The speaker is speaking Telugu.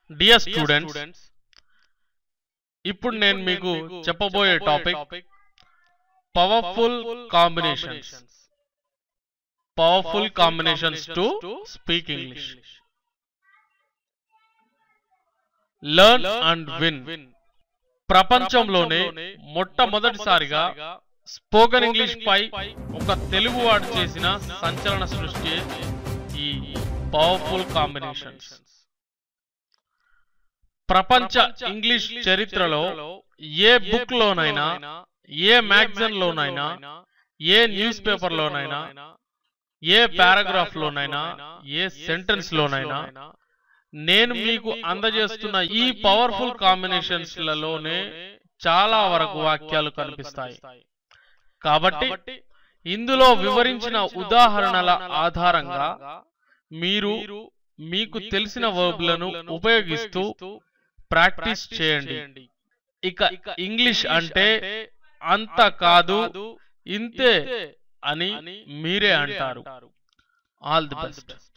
డియర్ స్టూడెంట్స్ ఇప్పుడు నేను మీకు చెప్పబోయే topic powerful combinations powerful combinations to speak English learn and win ప్రపంచంలోనే మొట్టమొదటిసారిగా స్పోకెన్ ఇంగ్లీష్ పై ఒక తెలుగువాడు చేసిన సంచలన సృష్టి ఈ పవర్ఫుల్ కాంబినేషన్స్ ప్రపంచ ఇంగ్లీష్ చరిత్రలో ఏ బుక్ లోనైనా ఏ మ్యాగజైన్ లోనైనా ఏ న్యూస్ పేపర్ లోనైనా ఏ పారాగ్రాఫ్ లోనైనా ఏ సెంటెన్స్ లోనైనా నేను మీకు అందజేస్తున్న ఈ పవర్ఫుల్ కాంబినేషన్స్ లలోనే చాలా వరకు వాక్యాలు కనిపిస్తాయి కాబట్టి ఇందులో వివరించిన ఉదాహరణల ఆధారంగా మీరు మీకు తెలిసిన వర్బ్లను ఉపయోగిస్తూ ప్రాక్టీస్ చేయండి ఇక ఇంగ్లీష్ అంటే అంత కాదు ఇంతే అని మీరే అంటారు ఆల్ ది బెస్ట్